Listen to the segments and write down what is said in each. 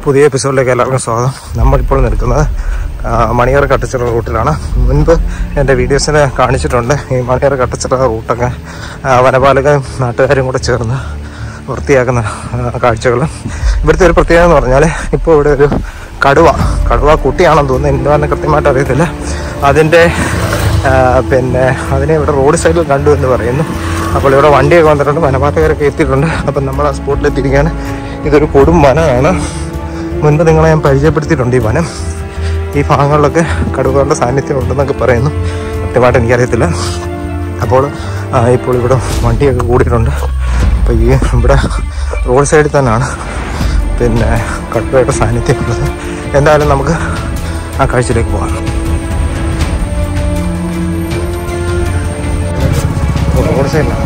പുതിയ എപ്പിസോഡിലേക്ക് എല്ലാവർക്കും സ്വാഗതം നമ്മളിപ്പോൾ നിൽക്കുന്നത് ആ, മണിയറ കട്ടച്ചിറ റൂട്ടിലാണ് മുൻപ് എൻ്റെ വീഡിയോസിൽ കാണിച്ചിട്ടുണ്ട് ഈ മണിയറ കട്ടച്ചിറ റൂട്ടൊക്കെ ആ, വനപാലകരും നാട്ടുകാരും കൂടെ ചേർന്ന് വൃത്തിയാക്കുന്ന കാഴ്ചകൾ ഇവിടുത്തെ ഒരു പ്രത്യേകത എന്ന് പറഞ്ഞാൽ ഇപ്പോൾ ഇവിടെ ഒരു കടുവ കടുവ കുട്ടിയാണെന്ന് തോന്നുന്നു എന്താണെന്ന് കൃത്യമായിട്ട് അറിയത്തില്ല അതിൻ്റെ ആ, പിന്നെ അതിനെ ഇവിടെ റോഡ് സൈഡിൽ കണ്ടു എന്ന് പറയുന്നു അപ്പോൾ ഇവിടെ വണ്ടിയൊക്കെ വന്നിട്ടുണ്ട് വനപാലകരൊക്കെ എത്തിയിട്ടുണ്ട് അപ്പം നമ്മൾ ആ സ്പോട്ടിലെത്തിയിരിക്കുകയാണ് ഇതൊരു കൊടും വനമാണ് മുൻപ് നിങ്ങളെ ഞാൻ പരിചയപ്പെടുത്തിയിട്ടുണ്ട് ഈ വനം ഈ ഭാഗങ്ങളിലൊക്കെ കടുവകളുടെ സാന്നിധ്യം ഉണ്ടെന്നൊക്കെ പറയുന്നു കൃത്യമായിട്ട് എനിക്കറിയത്തില്ല അപ്പോൾ ആ, ഇപ്പോൾ ഇവിടെ വണ്ടിയൊക്കെ കൂടിയിട്ടുണ്ട് അപ്പോൾ ഈ ഇവിടെ റോഡ് സൈഡിൽ തന്നെയാണ് പിന്നെ കടുവയുടെ സാന്നിധ്യം ഉള്ളത് എന്തായാലും നമുക്ക് ആ കാഴ്ചയിലേക്ക് പോകാം റോഡ് സൈഡിലാണ്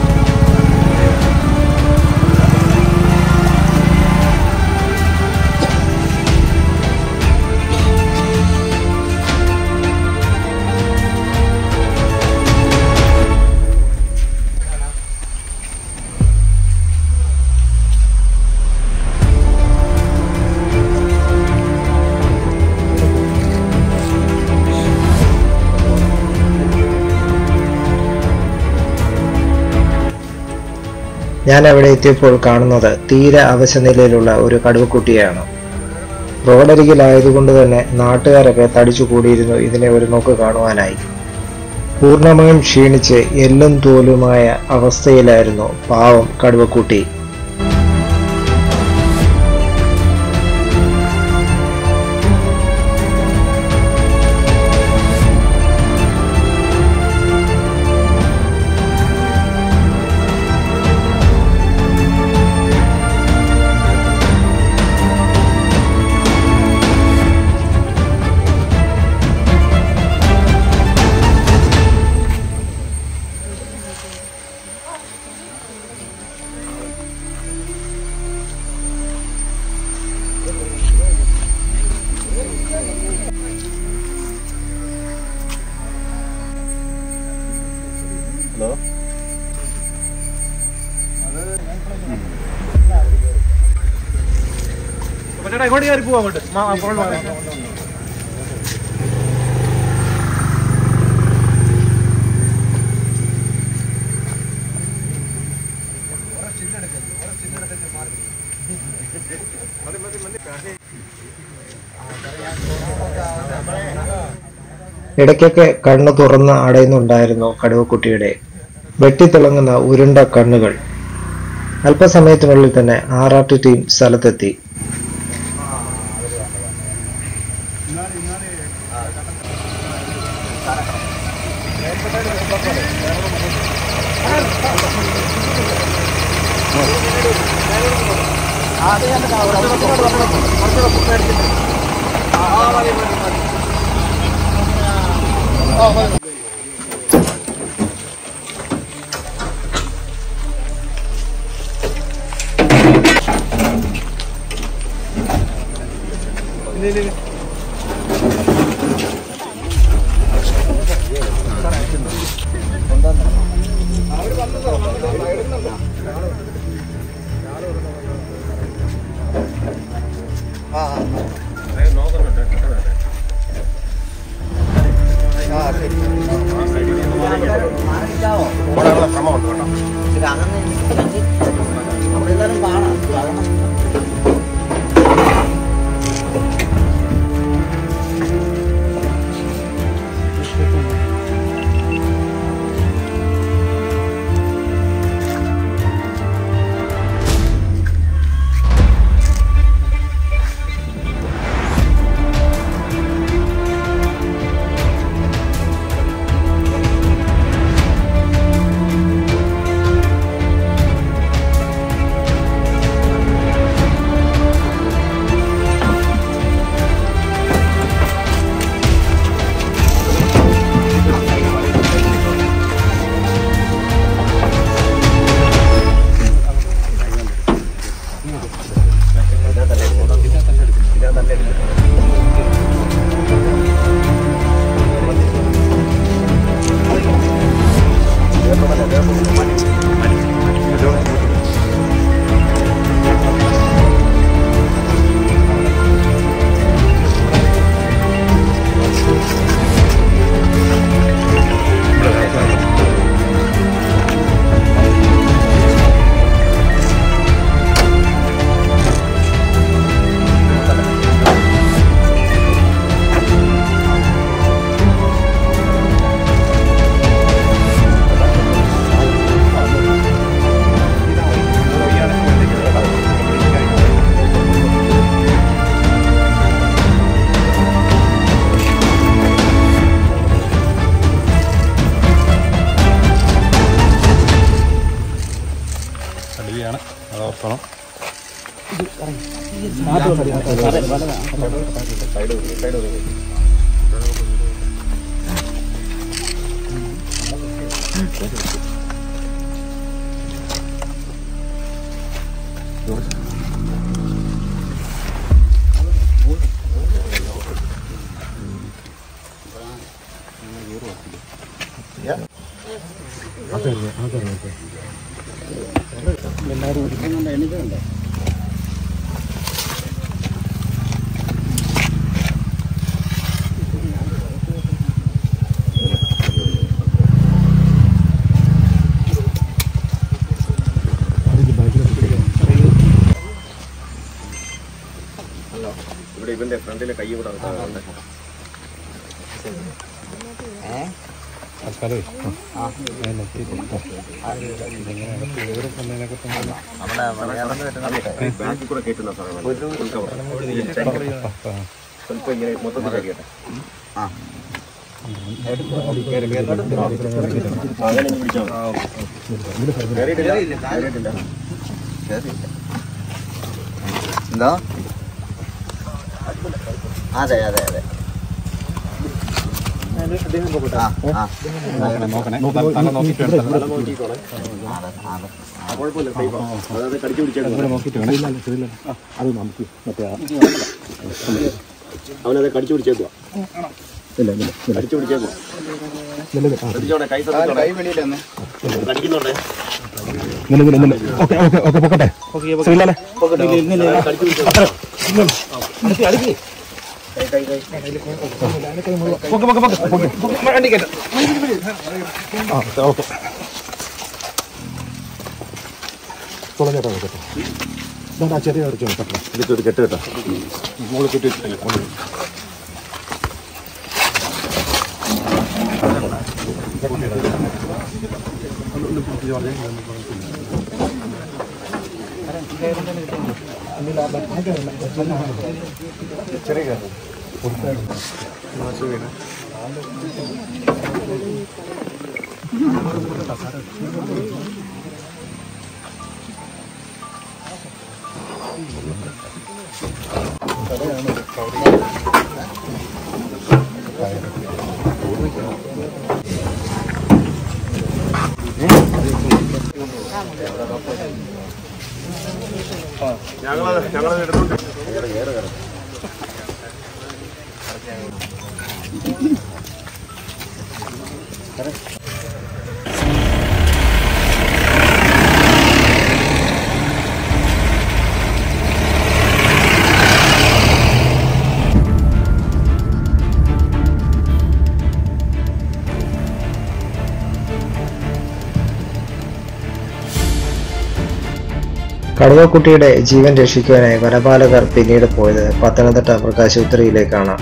ഞാൻ അവിടെ എത്തിയപ്പോൾ കാണുന്നത് തീരെ അവശനിലയിലുള്ള ഒരു കടുവക്കുട്ടിയാണ് റോഡരികിലായതുകൊണ്ട് തന്നെ നാട്ടുകാരൊക്കെ തടിച്ചു കൂടിയിരുന്നു ഇതിനെ ഒരു നോക്ക് കാണുവാനായി പൂർണ്ണമായും ക്ഷീണിച്ച് എല്ലും തോലുമായ അവസ്ഥയിലായിരുന്നു പാവം കടുവക്കുട്ടി ഇങ്ങോട്ട് കയറി പോവാ അങ്ങോട്ട് അപ്പോൾ ഇടയ്ക്കൊക്കെ കണ്ണു തുറന്ന് അടയുന്നുണ്ടായിരുന്നു കടുവക്കുട്ടിയുടെ വെട്ടിത്തിളങ്ങുന്ന ഉരുണ്ട കണ്ണുകൾ അല്പസമയത്തിനുള്ളിൽ തന്നെ ആർ ആർ ടി ടീം സ്ഥലത്തെത്തി ആ ശരി ഇവിടെ ഇവന്റെ ഫ്രണ്ടിലെ കൈ ഇവിടെ ഉണ്ട്. അതെ, ബാക്കിൽ കൂടെ കയറ്റുന്ന സാധനമാണ്. സ്വല്പം ഇങ്ങനെ മൊത്തത്തിൽ കഴിയട്ടെ അങ്ങനെ ഇങ്ങ് പിടിച്ചാൽ മതി. കയറിയിട്ടില്ല കയറിയിട്ടില്ല എന്തോ അതെ അതെ അതെ ആ ആ ആ, കുഴപ്പമില്ല safe ആ. അതായത് കടിച്ചു പിടിച്ചേക്കുന്നത് അവനത് കടിച്ചു പിടിച്ചേക്കുക കടിച്ചു പിടിച്ചേക്കുക ശ്രദ്ധിച്ചോടെ കൈ ശ്രദ്ധിച്ചോടെ കൈ വെളിയിലെന്ന് കടിക്കുന്നുണ്ടേ കടിച്ചു പിടിച്ചോ കെട്ട് കേട്ടോ മുകളിൽ കെട്ടി വെച്ചിട്ടില്ല കടുവക്കുട്ടിയുടെ ജീവൻ രക്ഷിക്കാനായി വനപാലകർ പിന്നീട് പോയത് പത്തനംതിട്ട മൃഗാശുപത്രിയിലേക്കാണ്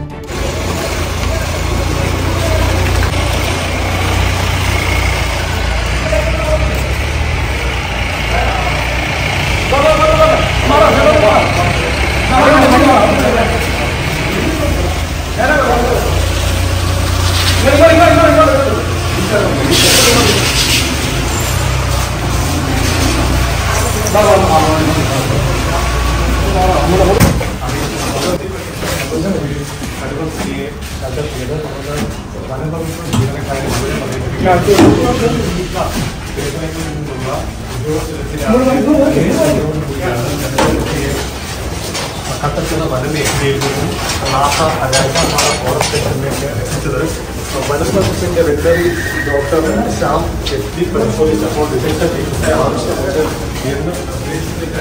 കട്ടച്ചിറ വനമേഖലയിൽ നിന്നും നാസ രാജ്യമാണ് ഫോറസ്റ്റ് എത്തിച്ചത് വനംവകുപ്പിന്റെ വെറ്ററി ഡോക്ടർ ശ്യാം എത്തി പരിശോധിച്ചപ്പോൾ വിദഗ്ധ ചികിത്സ ആവശ്യമുണ്ട് എന്ന് നിർദ്ദേശത്തിന്റെ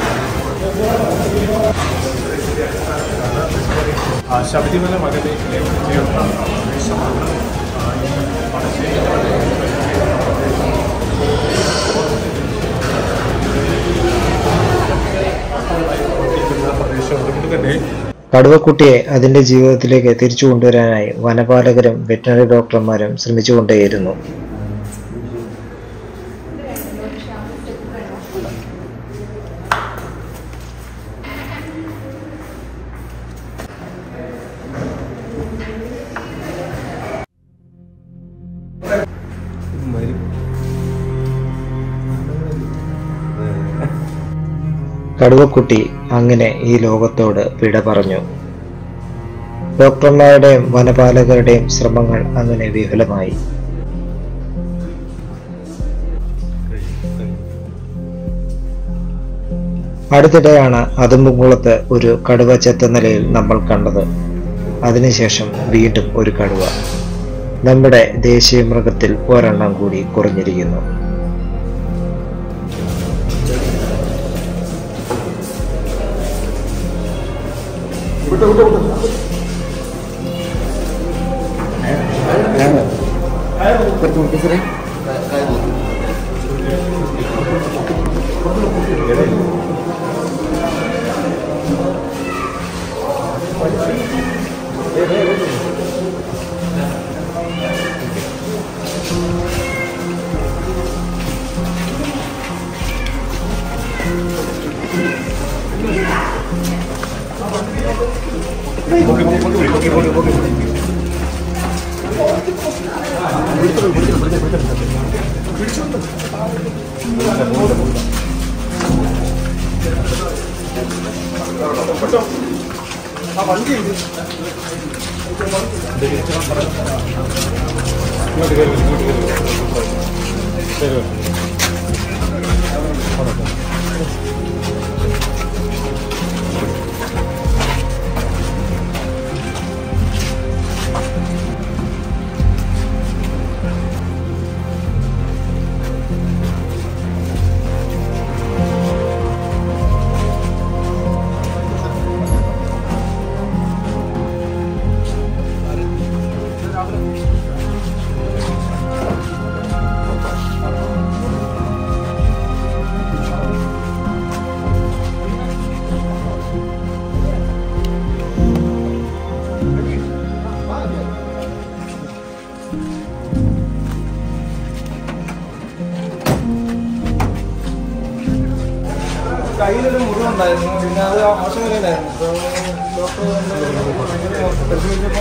അടിസ്ഥാനത്തിലാണ് ആ, ശബരിമല വനമേഖലയിൽ ചേർന്ന പ്രദേശമാണ് ആ, ഈ വടശ്ശേരി പ്രവർത്തിക്കുന്ന പ്രദേശം അതുകൊണ്ട് തന്നെ കടുവക്കുട്ടിയെ അതിന്റെ ജീവിതത്തിലേക്ക് തിരിച്ചു കൊണ്ടുവരാനായി വനപാലകരും വെറ്റിനറി ഡോക്ടർമാരും ശ്രമിച്ചുകൊണ്ടേയിരുന്നു കടുവക്കുട്ടി അങ്ങനെ ഈ ലോകത്തോട് വിട പറഞ്ഞു ഡോക്ടർമാരുടെയും വനപാലകരുടെയും ശ്രമങ്ങൾ അങ്ങനെ വിഫലമായി അടുത്തിടെയാണ് അതുമ്പുംകുളത്ത് ഒരു കടുവ ചെത്ത നിലയിൽ നമ്മൾ കണ്ടത് അതിനുശേഷം വീണ്ടും ഒരു കടുവ നമ്മുടെ ദേശീയ മൃഗത്തിൽ ഒരെണ്ണം കൂടി കുറഞ്ഞിരിക്കുന്നു കയ്യിലൊരു മുറിവുണ്ടായിരുന്നു പിന്നെ അത് ആശങ്കയിലായിരുന്നു ഡോക്ടർ പരിശോധിച്ചപ്പോൾ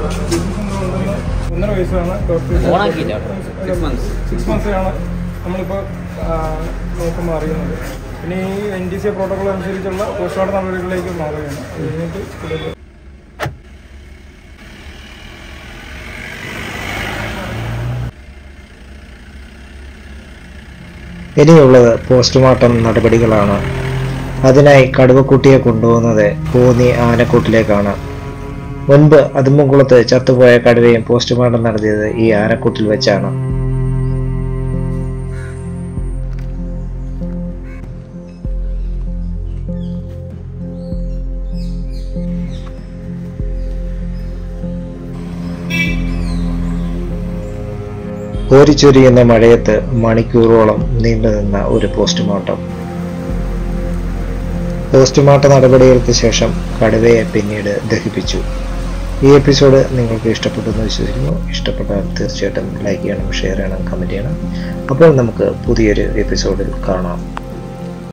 ഒന്നര വയസ്സാണ് ഡോക്ടർ സിക്സ് മന്ത്സ് ആണ് നമ്മളിപ്പോൾ നോക്കുമ്പോൾ അറിയുന്നത് പിന്നെ ഈ എൻ ഡി സി പ്രോട്ടോകോൾ അനുസരിച്ചുള്ള പോസ്റ്റ്മോർട്ടം നടപടികളിലേക്ക് മാറുകയാണ് അത് കഴിഞ്ഞിട്ട് കൂടുതൽ ഇനിയുള്ളത് പോസ്റ്റ്മോർട്ടം നടപടികളാണ് അതിനായി കടുവക്കുട്ടിയെ കൊണ്ടുപോകുന്നത് കോന്നി ആനക്കൂട്ടിലേക്കാണ് മുൻപ് അതുമ്പുംകുളത്ത് ചത്തുപോയ കടുവയും പോസ്റ്റ്മോർട്ടം നടത്തിയത് ഈ ആനക്കൂട്ടിൽ വെച്ചാണ് കോരിച്ചൊരിയുന്ന മഴയത്ത് മണിക്കൂറോളം നീണ്ടുനിന്ന ഒരു പോസ്റ്റ്മോർട്ടം പോസ്റ്റ്മോർട്ടം നടപടികൾക്ക് ശേഷം കടുവയെ പിന്നീട് ദഹിപ്പിച്ചു ഈ എപ്പിസോഡ് നിങ്ങൾക്ക് ഇഷ്ടപ്പെട്ടു എന്ന് വിശ്വസിക്കുന്നു ഇഷ്ടപ്പെട്ടാൽ തീർച്ചയായിട്ടും ലൈക്ക് ചെയ്യണം ഷെയർ ചെയ്യണം കമൻറ്റ് ചെയ്യണം അപ്പോൾ നമുക്ക് പുതിയൊരു എപ്പിസോഡിൽ കാണാം